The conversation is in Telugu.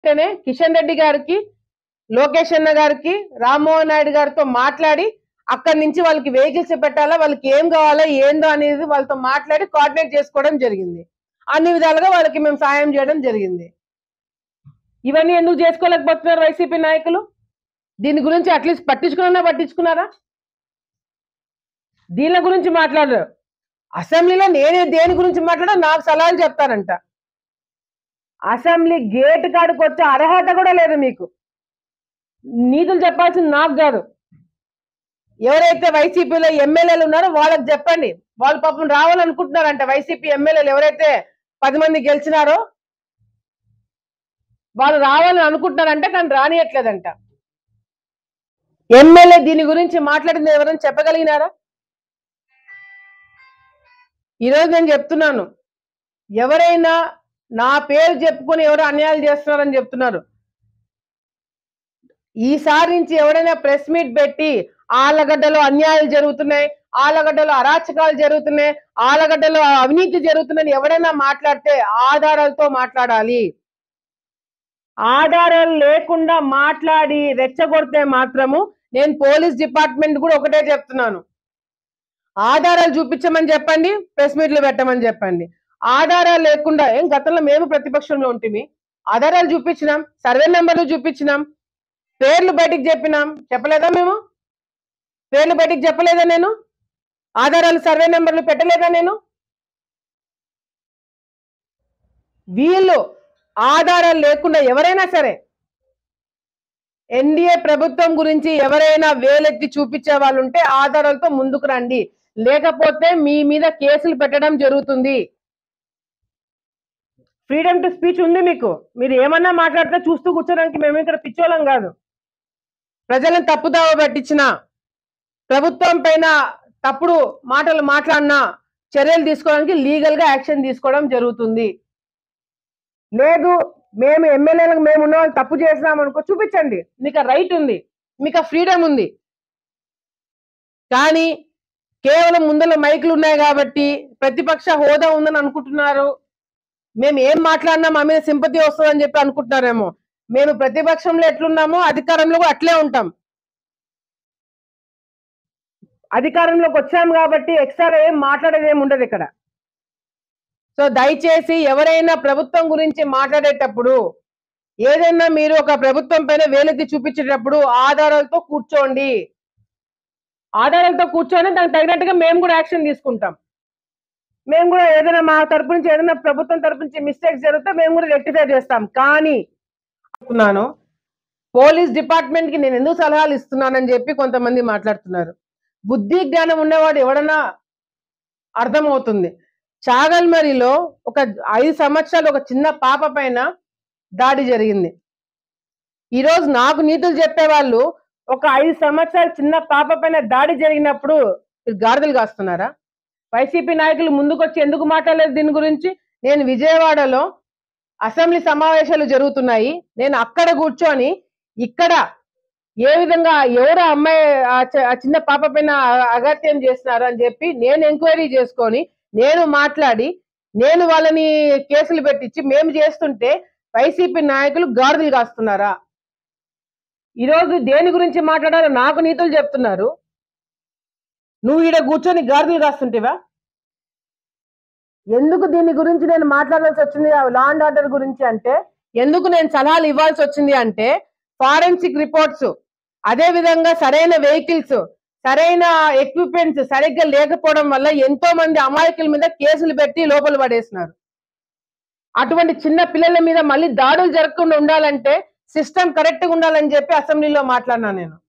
వెంటనే కిషన్ రెడ్డి గారికి లోకేష్ అన్న గారికి రామ్మోహన్ నాయుడు గారితో మాట్లాడి అక్కడి నుంచి వాళ్ళకి వెహికల్స్ పెట్టాలా వాళ్ళకి ఏం కావాలా ఏందో అనేది వాళ్ళతో మాట్లాడి కోఆర్డినేట్ చేసుకోవడం జరిగింది అన్ని విధాలుగా వాళ్ళకి మేము సాయం చేయడం జరిగింది ఇవన్నీ ఎందుకు చేసుకోలేకపోతున్నారు వైసీపీ నాయకులు దీని గురించి అట్లీస్ట్ పట్టించుకున్నా పట్టించుకున్నారా దీని గురించి మాట్లాడరు అసెంబ్లీలో నేనే దేని గురించి మాట్లాడా నాకు సలహాలు చెప్తారంట అసెంబ్లీ గేట్ కాడికి వచ్చే అర్హత కూడా లేదు మీకు నీతులు చెప్పాల్సింది నాకు కాదు ఎవరైతే వైసీపీలో ఎమ్మెల్యేలు ఉన్నారో వాళ్ళకి చెప్పండి వాళ్ళు పాపం రావాలనుకుంటున్నారంట వైసీపీ ఎమ్మెల్యేలు ఎవరైతే పది మంది గెలిచినారో వాళ్ళు రావాలని అనుకుంటున్నారంట కానీ రానియట్లేదంట ఎమ్మెల్యే దీని గురించి మాట్లాడింది ఎవరైనా చెప్పగలిగినారా ఈరోజు నేను చెప్తున్నాను ఎవరైనా నా పేరు చెప్పుకొని ఎవరు అన్యాయాలు చేస్తున్నారని చెప్తున్నారు ఈసారి నుంచి ఎవరైనా ప్రెస్ మీట్ పెట్టి ఆలగడ్డలో అన్యాయాలు జరుగుతున్నాయి ఆలగడ్డలో అరాచకాలు జరుగుతున్నాయి ఆలగడ్డలో అవినీతి జరుగుతుందని ఎవరైనా మాట్లాడితే ఆధారాలతో మాట్లాడాలి ఆధారాలు లేకుండా మాట్లాడి రెచ్చగొడితే మాత్రము నేను పోలీస్ డిపార్ట్మెంట్ కూడా ఒకటే చెప్తున్నాను ఆధారాలు చూపించమని చెప్పండి ప్రెస్ మీట్లు పెట్టమని చెప్పండి ఆధారాలు లేకుండా ఏం గతంలో మేము ప్రతిపక్షంలో ఉంటుంది ఆధారాలు చూపించినాం సర్వే నెంబర్లు చూపించినాం పేర్లు బయటికి చెప్పినాం చెప్పలేదా మేము పేర్లు బయటికి చెప్పలేదా నేను ఆధారాలు సర్వే నెంబర్లు పెట్టలేదా నేను వీళ్ళు ఆధారాలు లేకుండా ఎవరైనా సరే ఎన్డీఏ ప్రభుత్వం గురించి ఎవరైనా వేలెత్తి చూపించే వాళ్ళు ఉంటే ఆధారాలతో ముందుకు రండి లేకపోతే మీ మీద కేసులు పెట్టడం జరుగుతుంది ఫ్రీడమ్ టు స్పీచ్ ఉంది మీకు మీరు ఏమన్నా మాట్లాడితే చూస్తూ కూర్చోడానికి మేము ఇక్కడ పిచ్చోళం కాదు ప్రజలను తప్పుదావ పట్టించిన ప్రభుత్వం పైన తప్పుడు మాటలు మాట్లాడినా చర్యలు తీసుకోవడానికి లీగల్ గా యాక్షన్ తీసుకోవడం జరుగుతుంది లేదు మేము ఎమ్మెల్యేలకు మేము ఉన్న వాళ్ళు తప్పు చేసినాం అనుకో చూపించండి మీకు ఆ రైట్ ఉంది మీకు ఆ ఫ్రీడమ్ ఉంది కానీ కేవలం ముందర మైకులు ఉన్నాయి కాబట్టి ప్రతిపక్ష హోదా ఉందని అనుకుంటున్నారు మేము ఏం మాట్లాడినా మా మీద సింపతి వస్తుందని చెప్పి అనుకుంటున్నారేమో మేము ప్రతిపక్షంలో ఎట్లున్నామో అధికారంలో కూడా అట్లే ఉంటాం అధికారంలోకి వచ్చాం కాబట్టి ఎక్స్ట్రా ఏం మాట్లాడేది ఏమి ఉండదు ఇక్కడ సో దయచేసి ఎవరైనా ప్రభుత్వం గురించి మాట్లాడేటప్పుడు ఏదైనా మీరు ఒక ప్రభుత్వం పైన వేలెత్తి చూపించేటప్పుడు ఆధారాలతో కూర్చోండి ఆధారాలతో కూర్చొని దానికి తగినట్టుగా మేము కూడా యాక్షన్ తీసుకుంటాం మేము కూడా ఏదైనా మా తరపు నుంచి ఏదైనా ప్రభుత్వం తరపు నుంచి మిస్టేక్స్ జరిగితే మేము కూడా రెక్టిఫై చేస్తాం కానీ అనుకున్నాను పోలీస్ డిపార్ట్మెంట్ కి నేను ఎందుకు సలహాలు ఇస్తున్నానని చెప్పి కొంతమంది మాట్లాడుతున్నారు బుద్ధి జ్ఞానం ఉన్నవాడు ఎవడన్నా అర్థమవుతుంది చాగల్మరిలో ఒక ఐదు సంవత్సరాలు ఒక చిన్న పాప పైన దాడి జరిగింది ఈరోజు నాకు నీతులు చెప్పేవాళ్ళు ఒక ఐదు సంవత్సరాలు చిన్న పాప పైన దాడి జరిగినప్పుడు మీరు గాడిదలు కాస్తున్నారా వైసీపీ నాయకులు ముందుకొచ్చి ఎందుకు మాట్లాడలేదు దీని గురించి నేను విజయవాడలో అసెంబ్లీ సమావేశాలు జరుగుతున్నాయి నేను అక్కడ కూర్చొని ఇక్కడ ఏ విధంగా ఎవరు ఆ అమ్మాయి ఆ చి- ఆ చిన్న పాప పైన అ- అగత్యం చేస్తున్నారు అని చెప్పి నేను ఎంక్వైరీ చేసుకొని నేను మాట్లాడి నేను వాళ్ళని కేసులు పెట్టించి మేము చేస్తుంటే వైసీపీ నాయకులు గాడిదలు కాస్తున్నారా ఈరోజు దేని గురించి మాట్లాడాలో నాకు నీతులు చెప్తున్నారు నువ్వు ఈడ కూర్చొని గాడిదలు కాస్తుంటేవా ఎందుకు దీని గురించి నేను మాట్లాడాల్సి వచ్చింది లా అండ్ ఆర్డర్ గురించి అంటే ఎందుకు నేను సలహాలు ఇవ్వాల్సి వచ్చింది అంటే ఫారెన్సిక్ రిపోర్ట్స్ అదే విధంగా సరైన వెహికల్స్ సరైన ఎక్విప్మెంట్స్ సరిగ్గా లేకపోవడం వల్ల ఎంతో మంది అమాయకుల మీద కేసులు పెట్టి లోపల పడేసినారు అటువంటి చిన్న పిల్లల మీద మళ్ళీ దాడులు జరగకుండా ఉండాలంటే సిస్టమ్ కరెక్ట్ గా ఉండాలని చెప్పి అసెంబ్లీలో మాట్లాడినా నేను